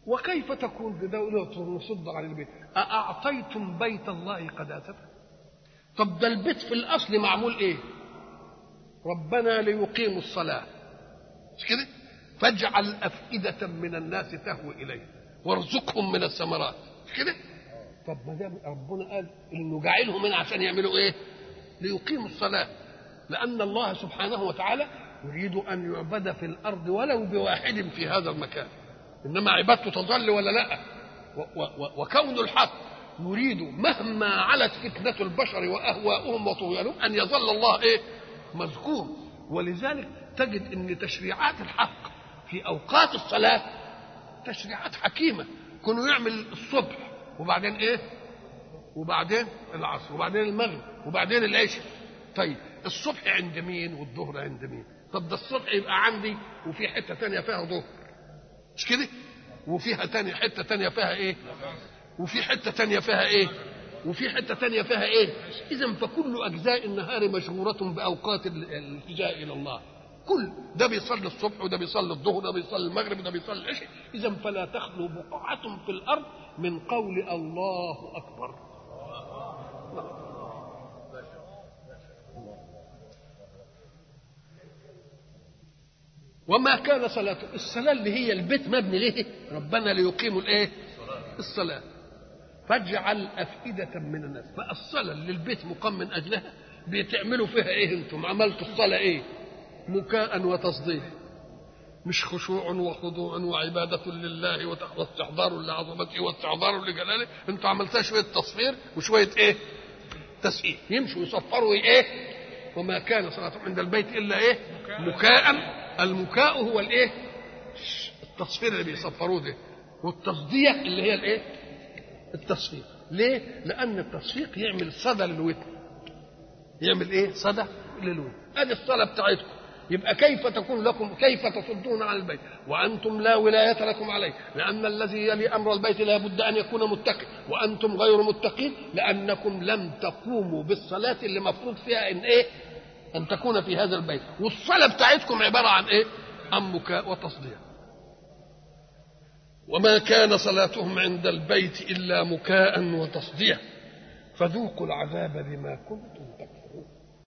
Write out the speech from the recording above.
وكيف تكون بدولة نصد عن البيت أأعطيتم بيت الله قداسة طب ده البيت في الأصل معمول إيه ربنا ليقيموا الصلاة مش كده فاجعل أفئدة من الناس تهوي إليه وارزقهم من الثمرات مش كده طب ما دام ربنا قال انه جعلهم هنا عشان يعملوا ايه ليقيموا الصلاه لان الله سبحانه وتعالى يريد ان يعبد في الارض ولو بواحد في هذا المكان انما عبادته تظل ولا لا و- و- وكون الحق يريد مهما علت فتنة البشر وأهواؤهم وطغيانهم أن يظل الله إيه؟ مذكور ولذلك تجد أن تشريعات الحق في أوقات الصلاة تشريعات حكيمة كانوا يعمل الصبح وبعدين إيه؟ وبعدين العصر وبعدين المغرب وبعدين العشاء طيب الصبح عند مين والظهر عند مين طب ده الصبح يبقى عندي وفي حتة تانية فيها ظهر مش كده وفيها تانية حتة تانية فيها ايه وفي حتة تانية فيها ايه وفي حتة تانية فيها ايه اذا فكل اجزاء النهار مشغولة باوقات ال- الالتجاء الى الله كل ده بيصلي الصبح وده بيصلي الظهر وده بيصلي المغرب وده بيصلي العشاء اذا فلا تخلو بقعة في الارض من قول الله اكبر وما كان صلاته الصلاة اللي هي البيت مبني ليه ربنا ليقيموا الايه الصلاة فاجعل أفئدة من الناس بقى الصلاة اللي البيت مقام من أجلها بتعملوا فيها ايه انتم عملتوا الصلاة ايه مكاء وتصديق مش خشوع وخضوع وعبادة لله وت- واستحضار لعظمته واستحضار لجلاله انتوا عملتها شوية تصفير وشوية ايه تسقيف يمشوا يصفروا ايه وما كان صلاتهم عند البيت الا ايه مكاء المكاء هو الايه التصفير اللي بيصفروه ده والتصديق اللي هي الايه التصفيق ليه لان التصفيق يعمل صدى للودن يعمل ايه صدى للودن ادي الصلاه بتاعتكم يبقى كيف تكون لكم كيف تصدون عن البيت وانتم لا ولايه لكم عليه لان الذي يلي امر البيت لا بد ان يكون متقي وانتم غير متقين لانكم لم تقوموا بالصلاه اللي مفروض فيها ان ايه ان تكون في هذا البيت والصلاه بتاعتكم عباره عن ايه عن مكاء وتصديق وما كان صلاتهم عند البيت الا مكاء وتصديق فذوقوا العذاب بما كنتم تكفرون